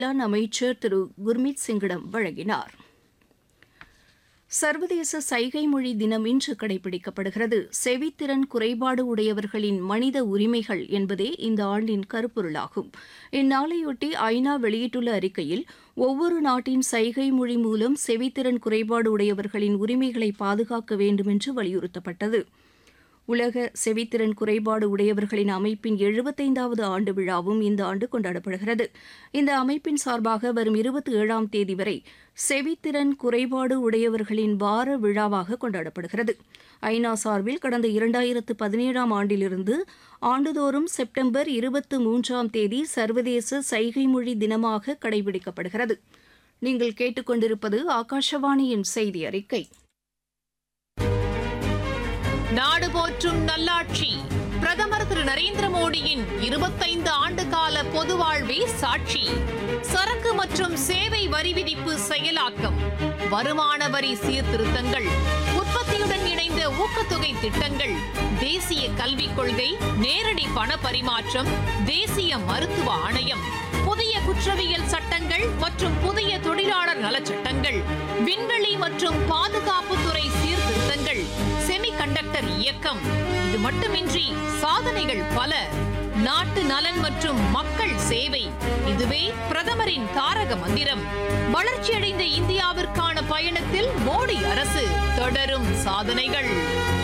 வேளாண் அமைச்சர் திரு குர்மீத் சிங்கிடம் வழங்கினார் சர்வதேச சைகை மொழி தினம் இன்று கடைபிடிக்கப்படுகிறது செவித்திறன் குறைபாடு உடையவர்களின் மனித உரிமைகள் என்பதே இந்த ஆண்டின் கருப்பொருளாகும் இந்நாளையொட்டி ஐநா வெளியிட்டுள்ள அறிக்கையில் ஒவ்வொரு நாட்டின் சைகை மொழி மூலம் செவித்திறன் குறைபாடு உடையவர்களின் உரிமைகளை பாதுகாக்க வேண்டும் என்று வலியுறுத்தப்பட்டது உலக செவித்திறன் குறைபாடு உடையவர்களின் அமைப்பின் எழுபத்தைந்தாவது ஆண்டு விழாவும் இந்த ஆண்டு கொண்டாடப்படுகிறது இந்த அமைப்பின் சார்பாக வரும் இருபத்தி ஏழாம் தேதி வரை செவித்திறன் குறைபாடு உடையவர்களின் வார விழாவாக கொண்டாடப்படுகிறது ஐநா சார்பில் கடந்த இரண்டாயிரத்து பதினேழாம் ஆண்டிலிருந்து ஆண்டுதோறும் செப்டம்பர் இருபத்து மூன்றாம் தேதி சர்வதேச சைகை மொழி தினமாக கடைபிடிக்கப்படுகிறது நீங்கள் கேட்டுக்கொண்டிருப்பது ஆகாஷவாணியின் செய்தி அறிக்கை நாடு போற்றும் நல்லாட்சி பிரதமர் திரு நரேந்திர மோடியின் இருபத்தைந்து ஆண்டு கால பொது வாழ்வே சாட்சி சரக்கு மற்றும் சேவை வரி விதிப்பு செயலாக்கம் வருமான வரி சீர்திருத்தங்கள் உற்பத்தியுடன் இணைந்த ஊக்கத்தொகை திட்டங்கள் தேசிய கல்விக் கொள்கை நேரடி பண பரிமாற்றம் தேசிய மருத்துவ ஆணையம் புதிய குற்றவியல் சட்டங்கள் மற்றும் புதிய தொழிலாளர் நலச்சட்டங்கள் விண்வெளி மற்றும் பாதுகாப்புத்துறை சீர்திருத்தங்கள் செமிகண்டக்டர் இயக்கம் இது மட்டுமின்றி சாதனைகள் பல நாட்டு நலன் மற்றும் மக்கள் சேவை இதுவே பிரதமரின் தாரக மந்திரம் வளர்ச்சியடைந்த இந்தியாவிற்கான பயணத்தில் மோடி அரசு தொடரும் சாதனைகள்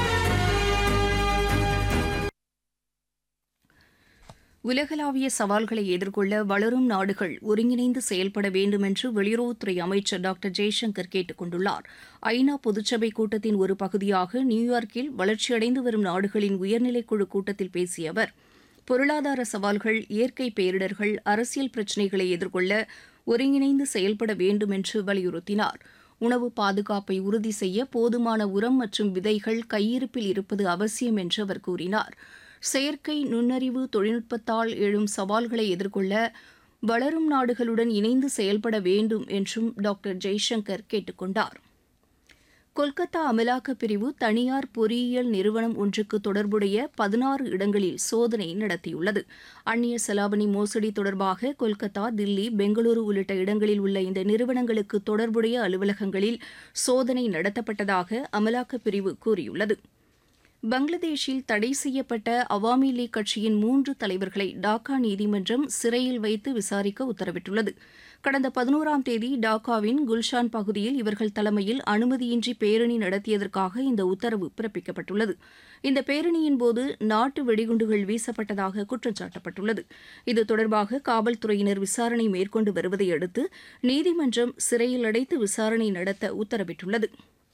உலகளாவிய சவால்களை எதிர்கொள்ள வளரும் நாடுகள் ஒருங்கிணைந்து செயல்பட வேண்டும் என்று வெளியுறவுத்துறை அமைச்சர் டாக்டர் ஜெய்சங்கர் கேட்டுக் கொண்டுள்ளார் ஐநா பொதுச்சபை கூட்டத்தின் ஒரு பகுதியாக நியூயார்க்கில் வளர்ச்சியடைந்து வரும் நாடுகளின் உயர்நிலைக்குழு கூட்டத்தில் பேசிய அவர் பொருளாதார சவால்கள் இயற்கை பேரிடர்கள் அரசியல் பிரச்சினைகளை எதிர்கொள்ள ஒருங்கிணைந்து செயல்பட வேண்டும் என்று வலியுறுத்தினார் உணவு பாதுகாப்பை உறுதி செய்ய போதுமான உரம் மற்றும் விதைகள் கையிருப்பில் இருப்பது அவசியம் என்று அவர் கூறினார் செயற்கை நுண்ணறிவு தொழில்நுட்பத்தால் எழும் சவால்களை எதிர்கொள்ள வளரும் நாடுகளுடன் இணைந்து செயல்பட வேண்டும் என்றும் டாக்டர் ஜெய்சங்கர் கேட்டுக் கொண்டார் கொல்கத்தா அமலாக்கப் பிரிவு தனியார் பொறியியல் நிறுவனம் ஒன்றுக்கு தொடர்புடைய பதினாறு இடங்களில் சோதனை நடத்தியுள்ளது அந்நிய செலாவணி மோசடி தொடர்பாக கொல்கத்தா தில்லி பெங்களூரு உள்ளிட்ட இடங்களில் உள்ள இந்த நிறுவனங்களுக்கு தொடர்புடைய அலுவலகங்களில் சோதனை நடத்தப்பட்டதாக அமலாக்கப் பிரிவு கூறியுள்ளது பங்களாதேஷில் தடை செய்யப்பட்ட அவாமி லீக் கட்சியின் மூன்று தலைவர்களை டாக்கா நீதிமன்றம் சிறையில் வைத்து விசாரிக்க உத்தரவிட்டுள்ளது கடந்த பதினோராம் தேதி டாக்காவின் குல்ஷான் பகுதியில் இவர்கள் தலைமையில் அனுமதியின்றி பேரணி நடத்தியதற்காக இந்த உத்தரவு பிறப்பிக்கப்பட்டுள்ளது இந்த பேரணியின் போது நாட்டு வெடிகுண்டுகள் வீசப்பட்டதாக குற்றம் சாட்டப்பட்டுள்ளது இது தொடர்பாக காவல்துறையினர் விசாரணை மேற்கொண்டு வருவதை அடுத்து நீதிமன்றம் சிறையில் அடைத்து விசாரணை நடத்த உத்தரவிட்டுள்ளது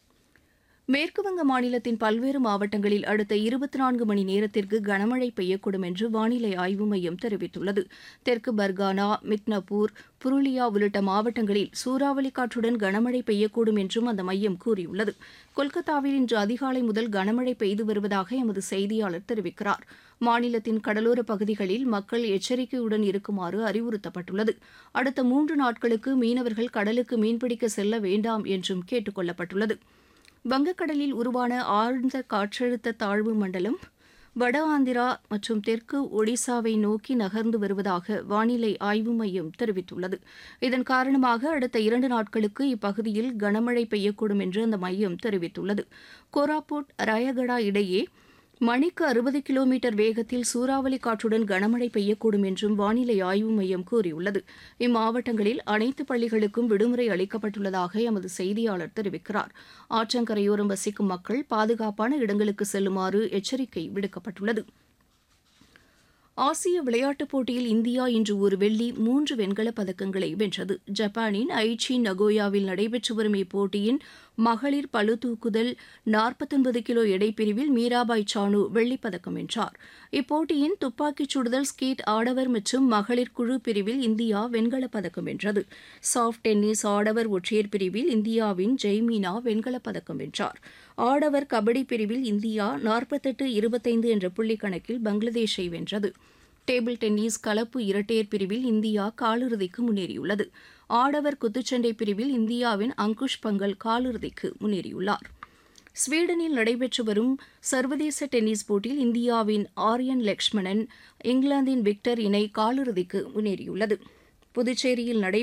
மேற்குவங்க மாநிலத்தின் பல்வேறு மாவட்டங்களில் அடுத்த இருபத்தி நான்கு மணி நேரத்திற்கு கனமழை பெய்யக்கூடும் என்று வானிலை ஆய்வு மையம் தெரிவித்துள்ளது தெற்கு பர்கானா மித்னபூர் புருலியா உள்ளிட்ட மாவட்டங்களில் சூறாவளி காற்றுடன் கனமழை பெய்யக்கூடும் என்றும் அந்த மையம் கூறியுள்ளது கொல்கத்தாவில் இன்று அதிகாலை முதல் கனமழை பெய்து வருவதாக எமது செய்தியாளர் தெரிவிக்கிறார் மாநிலத்தின் கடலோர பகுதிகளில் மக்கள் எச்சரிக்கையுடன் இருக்குமாறு அறிவுறுத்தப்பட்டுள்ளது அடுத்த மூன்று நாட்களுக்கு மீனவர்கள் கடலுக்கு மீன்பிடிக்க செல்ல வேண்டாம் என்றும் கேட்டுக் கொள்ளப்பட்டுள்ளது வங்கக்கடலில் உருவான ஆழ்ந்த காற்றழுத்த தாழ்வு மண்டலம் வட ஆந்திரா மற்றும் தெற்கு ஒடிசாவை நோக்கி நகர்ந்து வருவதாக வானிலை ஆய்வு மையம் தெரிவித்துள்ளது இதன் காரணமாக அடுத்த இரண்டு நாட்களுக்கு இப்பகுதியில் கனமழை பெய்யக்கூடும் என்று அந்த மையம் தெரிவித்துள்ளது கோராபுட் ராயகடா இடையே மணிக்கு அறுபது கிலோமீட்டர் வேகத்தில் சூறாவளி காற்றுடன் கனமழை பெய்யக்கூடும் என்றும் வானிலை ஆய்வு மையம் கூறியுள்ளது இம்மாவட்டங்களில் அனைத்து பள்ளிகளுக்கும் விடுமுறை அளிக்கப்பட்டுள்ளதாக எமது செய்தியாளர் தெரிவிக்கிறார் ஆற்றங்கரையோரம் வசிக்கும் மக்கள் பாதுகாப்பான இடங்களுக்கு செல்லுமாறு எச்சரிக்கை விடுக்கப்பட்டுள்ளது ஆசிய விளையாட்டுப் போட்டியில் இந்தியா இன்று ஒரு வெள்ளி மூன்று வெண்கலப் பதக்கங்களை வென்றது ஜப்பானின் ஐச்சி நகோயாவில் நடைபெற்று வரும் இப்போட்டியின் மகளிர் பளு தூக்குதல் நாற்பத்தொன்பது கிலோ எடைப்பிரிவில் மீராபாய் சானு வெள்ளிப் பதக்கம் வென்றார் இப்போட்டியின் துப்பாக்கிச் சுடுதல் ஸ்கீட் ஆடவர் மற்றும் மகளிர் குழு பிரிவில் இந்தியா வெண்கலப் பதக்கம் வென்றது சாஃப்ட் டென்னிஸ் ஆடவர் ஒற்றையர் பிரிவில் இந்தியாவின் ஜெய்மீனா வெண்கலப் பதக்கம் வென்றார் ஆடவர் கபடி பிரிவில் இந்தியா நாற்பத்தெட்டு இருபத்தைந்து என்ற புள்ளி கணக்கில் பங்களாதேஷை வென்றது டேபிள் டென்னிஸ் கலப்பு இரட்டையர் பிரிவில் இந்தியா காலிறுதிக்கு முன்னேறியுள்ளது ஆடவர் குத்துச்சண்டை பிரிவில் இந்தியாவின் அங்குஷ் பங்கல் காலிறுதிக்கு முன்னேறியுள்ளார் ஸ்வீடனில் நடைபெற்று வரும் சர்வதேச டென்னிஸ் போட்டியில் இந்தியாவின் ஆரியன் லக்ஷ்மணன் இங்கிலாந்தின் விக்டர் இணை காலிறுதிக்கு முன்னேறியுள்ளது புதுச்சேரியில் நடை